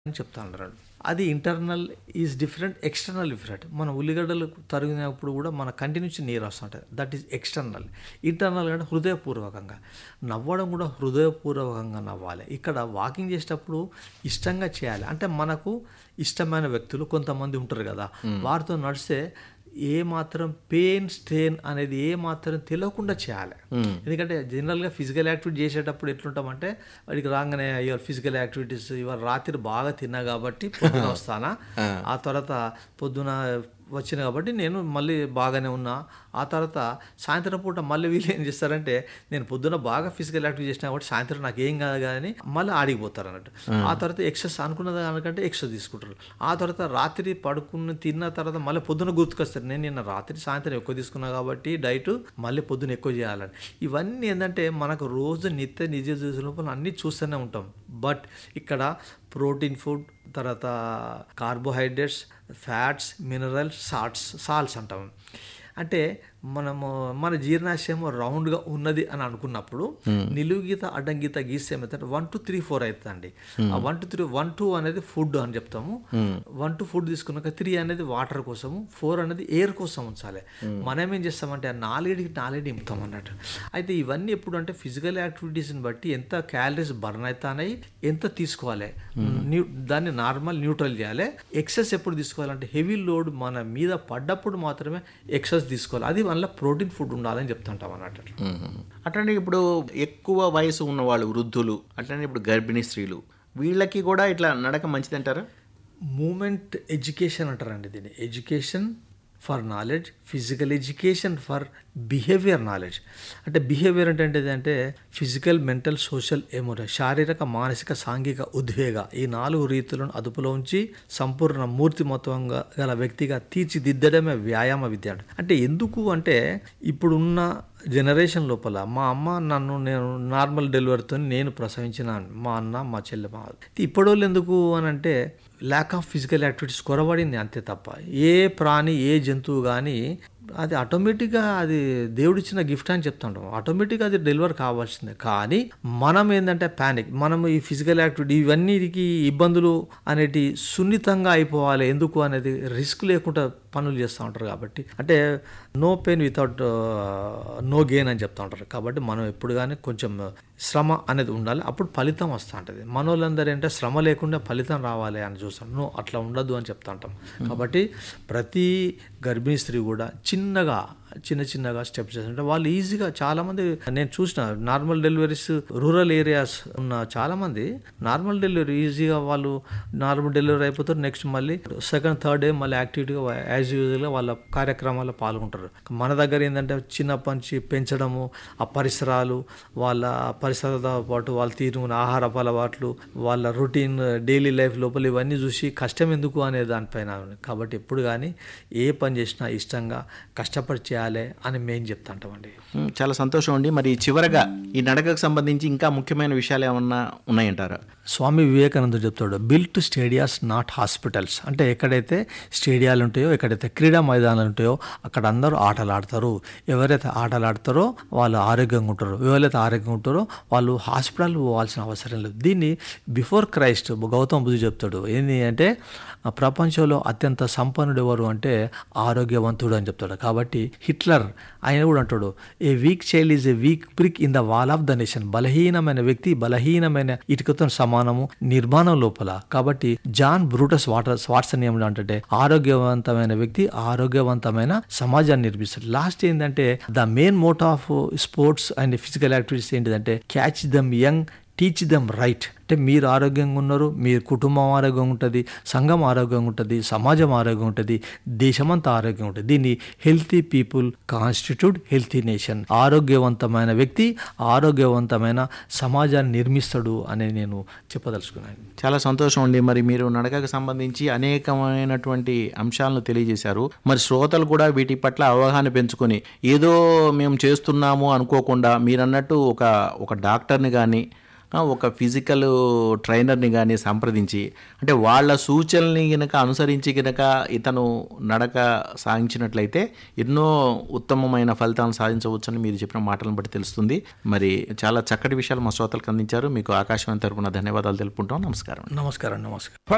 అని చెప్తా అన్నారు అది internal is different external different మన ఉల్లిగడ్డలు తరిగినప్పుడు కూడా మన కంటి నుంచి నీరు వస్తుంటుంది దట్ ఈస్ ఎక్స్టర్నల్ ఇంటర్నల్ అంటే హృదయపూర్వకంగా నవ్వడం కూడా హృదయపూర్వకంగా నవ్వాలి ఇక్కడ వాకింగ్ చేసేటప్పుడు ఇష్టంగా చేయాలి అంటే మనకు ఇష్టమైన వ్యక్తులు కొంతమంది ఉంటారు కదా వారితో నడిస్తే ఏ మాత్రం పెయిన్ స్ట్రెయిన్ అనేది ఏ మాత్రం తెలియకుండా చేయాలి ఎందుకంటే జనరల్గా ఫిజికల్ యాక్టివిటీ చేసేటప్పుడు ఎట్లుంటామంటే వాడికి రాగానే అయ్యో ఫిజికల్ యాక్టివిటీస్ ఇవాళ రాత్రి బాగా తిన్నా కాబట్టి పొద్దున వస్తానా ఆ తర్వాత పొద్దున వచ్చిన కాబట్టి నేను మళ్ళీ బాగానే ఉన్నా ఆ తర్వాత సాయంత్రం పూట మళ్ళీ వీళ్ళు ఏం చేస్తారంటే నేను పొద్దున బాగా ఫిజికల్ యాక్టివిటీ చేసినా కాబట్టి సాయంత్రం నాకు ఏం కాదు కానీ మళ్ళీ ఆడిపోతారు అన్నట్టు ఆ తర్వాత ఎక్సెస్ అనుకున్న దానికంటే ఎక్సెస్ తీసుకుంటారు ఆ తర్వాత రాత్రి పడుకుని తిన్న తర్వాత మళ్ళీ పొద్దున గుర్తుకొస్తారు నేను నిన్న రాత్రి సాయంత్రం ఎక్కువ తీసుకున్నా కాబట్టి డైట్ మళ్ళీ పొద్దున ఎక్కువ చేయాలని ఇవన్నీ ఏంటంటే మనకు రోజు నిత్య నిజ లోపల అన్నీ చూస్తూనే ఉంటాం బట్ ఇక్కడ ప్రోటీన్ ఫుడ్ తర్వాత carbohydrates fats minerals salts salts అంటాం అంటే మనము మన జీర్ణాశయం రౌండ్గా ఉన్నది అని అనుకున్నప్పుడు నిలువు గీత అడ్డం గీత గీస్తే ఏమవుతుంది వన్ టు త్రీ ఫోర్ అవుతుందండి ఆ one two three one two అనేది ఫుడ్ అని చెప్తాము వన్ టు ఫుడ్ తీసుకున్నాక త్రీ అనేది వాటర్ కోసము ఫోర్ అనేది ఎయిర్ కోసం ఉంచాలి మనం ఏం చేస్తామంటే ఆ నాలుగేడికి నాలుగేడి నింపుతాం అన్నట్టు అయితే ఇవన్నీ ఎప్పుడు అంటే ఫిజికల్ యాక్టివిటీస్ని బట్టి ఎంత క్యాలరీస్ బర్న్ అవుతాయి ఎంత తీసుకోవాలి న్యూ దాన్ని నార్మల్ న్యూట్రల్ చేయాలి ఎక్సెస్ ఎప్పుడు తీసుకోవాలంటే హెవీ లోడ్ మన మీద పడ్డప్పుడు మాత్రమే ఎక్సెస్ తీసుకోవాలి అది వల్ల ప్రోటీన్ ఫుడ్ ఉండాలని చెప్తుంటాం అన్నట్టు అట్లనే ఇప్పుడు ఎక్కువ వయసు ఉన్న వాళ్ళు వృద్ధులు అట్లనే ఇప్పుడు గర్భిణీ స్త్రీలు వీళ్ళకి కూడా ఇట్లా నడక మంచిదంటారా మూమెంట్ ఎడ్యుకేషన్ అంటారండి దీన్ని education for knowledge physical education for behaviour knowledge అంటే బిహేవియర్ అంటే ఏంటంటే ఫిజికల్ మెంటల్ సోషల్ ఎమోషన్ శారీరక మానసిక సాంఘిక ఉద్వేగ ఈ నాలుగు రీతులను అదుపులో ఉంచి సంపూర్ణ మూర్తిమత్వంగా గల వ్యక్తిగా తీర్చిదిద్దడమే వ్యాయామ విద్య అంటే అంటే ఎందుకు అంటే ఇప్పుడున్న జనరేషన్ లోపల మా అమ్మ నన్ను నేను నార్మల్ డెలివరీతో నేను ప్రసవించిన మా అన్న మా చెల్లె మా ఇప్పటి ఎందుకు అని అంటే ల్యాక్ ఆఫ్ ఫిజికల్ యాక్టివిటీస్ కొరబడింది అంతే తప్ప ఏ ప్రాణి ఏ జంతువు కానీ అది ఆటోమేటిక్గా అది దేవుడిచ్చిన గిఫ్ట్ అని చెప్తుంటాం ఆటోమేటిక్గా అది డెలివర్ కావాల్సిందే కానీ మనం ఏంటంటే ప్యానిక్ మనం ఈ ఫిజికల్ యాక్టివిటీ ఇవన్నీకి ఇబ్బందులు అనేటి సున్నితంగా అయిపోవాలి ఎందుకు అనేది రిస్క్ లేకుండా పనులు చేస్తూ ఉంటారు కాబట్టి అంటే no pain without no gain అని చెప్తా ఉంటారు కాబట్టి మనం ఎప్పుడు కానీ కొంచెం శ్రమ అనేది ఉండాలి అప్పుడు ఫలితం వస్తూ ఉంటుంది మనోళ్ళందరూ ఏంటంటే శ్రమ లేకుండా ఫలితం రావాలి అని చూస్తాం నో అట్లా ఉండదు అని చెప్తా ఉంటాం కాబట్టి ప్రతి గర్భిణీ స్త్రీ కూడా చిన్నగా చిన్న చిన్నగా స్టెప్స్ చేస్తుంటే వాళ్ళు ఈజీగా చాలామంది నేను చూసిన నార్మల్ డెలివరీస్ రూరల్ ఏరియాస్ ఉన్న చాలామంది నార్మల్ డెలివరీ ఈజీగా వాళ్ళు నార్మల్ డెలివరీ అయిపోతారు నెక్స్ట్ మళ్ళీ సెకండ్ థర్డ్ డే మళ్ళీ యాక్టివిటీగా యాజ్ యూజువల్గా వాళ్ళ కార్యక్రమాల్లో పాల్గొంటారు మన దగ్గర ఏంటంటే చిన్నప్పటి నుంచి పెంచడము ఆ పరిసరాలు వాళ్ళ పరిసరాలతో పాటు వాళ్ళ తీరుకున్న ఆహార అలవాట్లు వాళ్ళ రొటీన్ డైలీ లైఫ్ లోపల ఇవన్నీ చూసి కష్టం ఎందుకు అనే దానిపైన కాబట్టి ఎప్పుడు కానీ ఏ పని చేసినా ఇష్టంగా కష్టపడి చేయాలి అని మేము చెప్తాంటామండి ఉమ్, చాలా సంతోషం అండి మరి చివరగా ఈ నడకకు సంబంధించి ఇంకా ముఖ్యమైన విషయాలు ఏమన్నా ఉన్నాయంటారా స్వామి వివేకానంద చెప్తాడు బిల్ట్ స్టేడియాస్ నాట్ హాస్పిటల్స్ అంటే ఎక్కడైతే స్టేడియాలు ఉంటాయో ఎక్కడైతే క్రీడా మైదానాలు ఉంటాయో అక్కడ అందరూ ఆటలు ఆడతారు ఎవరైతే ఆటలు ఆడతారో వాళ్ళు ఆరోగ్యంగా ఉంటారో ఎవరైతే ఆరోగ్యంగా ఉంటారో వాళ్ళు హాస్పిటల్ పోవాల్సిన అవసరం లేదు దీన్ని బిఫోర్ క్రైస్ట్ గౌతమ్ బుద్ధు చెప్తాడు ఏంటి అంటే ఆ ప్రపంచంలో అత్యంత సంపన్నుడు ఎవరు అంటే ఆరోగ్యవంతుడు అని చెప్తాడు కాబట్టి హిట్లర్ ఆయన కూడా అంటాడు a weak child is a weak brick in the wall of the nation బలహీనమైన వ్యక్తి బలహీనమైన ఇటుకతో సమానము నిర్మాణం లోపల కాబట్టి జాన్ బ్రూటస్ వాటర్ స్వాట్సన్ ఏమిటి అంటే ఆరోగ్యవంతమైన వ్యక్తి ఆరోగ్యవంతమైన సమాజాన్ని నిర్మిస్తాడు లాస్ట్ ఏంటంటే the main motto of sports and physical activities ఏంటిదంటే catch them young teach them right అంటే మీరు ఆరోగ్యంగా ఉన్నారు మీ కుటుంబం ఆరోగ్యంగా ఉంటుంది సంఘం ఆరోగ్యంగా ఉంటుంది సమాజం ఆరోగ్యంగా ఉంటుంది దేశమంతా ఆరోగ్యంగా ఉంటుంది దీన్ని healthy people constitute healthy nation ఆరోగ్యవంతమైన వ్యక్తి ఆరోగ్యవంతమైన సమాజాన్ని నిర్మిస్తాడు అని నేను చెప్పదలుచుకున్నాను చాలా సంతోషం అండి మరి మీరు నడకకు సంబంధించి అనేకమైనటువంటి అంశాలను తెలియజేశారు మరి శ్రోతలు కూడా వీటి పట్ల అవగాహన పెంచుకొని ఏదో మేము చేస్తున్నాము అనుకోకుండా మీరన్నట్టు ఒక ఒక డాక్టర్ని కానీ ఒక ఫిజికల్ ట్రైనర్ని కానీ సంప్రదించి అంటే వాళ్ళ సూచనల్ని గనక అనుసరించి గనక ఇతను నడక సాగించినట్లయితే ఎన్నో ఉత్తమమైన ఫలితాలను సాధించవచ్చని మీరు చెప్పిన మాటలను బట్టి తెలుస్తుంది మరి చాలా చక్కటి విషయాలు మా శ్రోతలకు అందించారు మీకు ఆకాశవాణి తరపున ధన్యవాదాలు తెలుపుకుంటాం నమస్కారం నమస్కారం నమస్కారం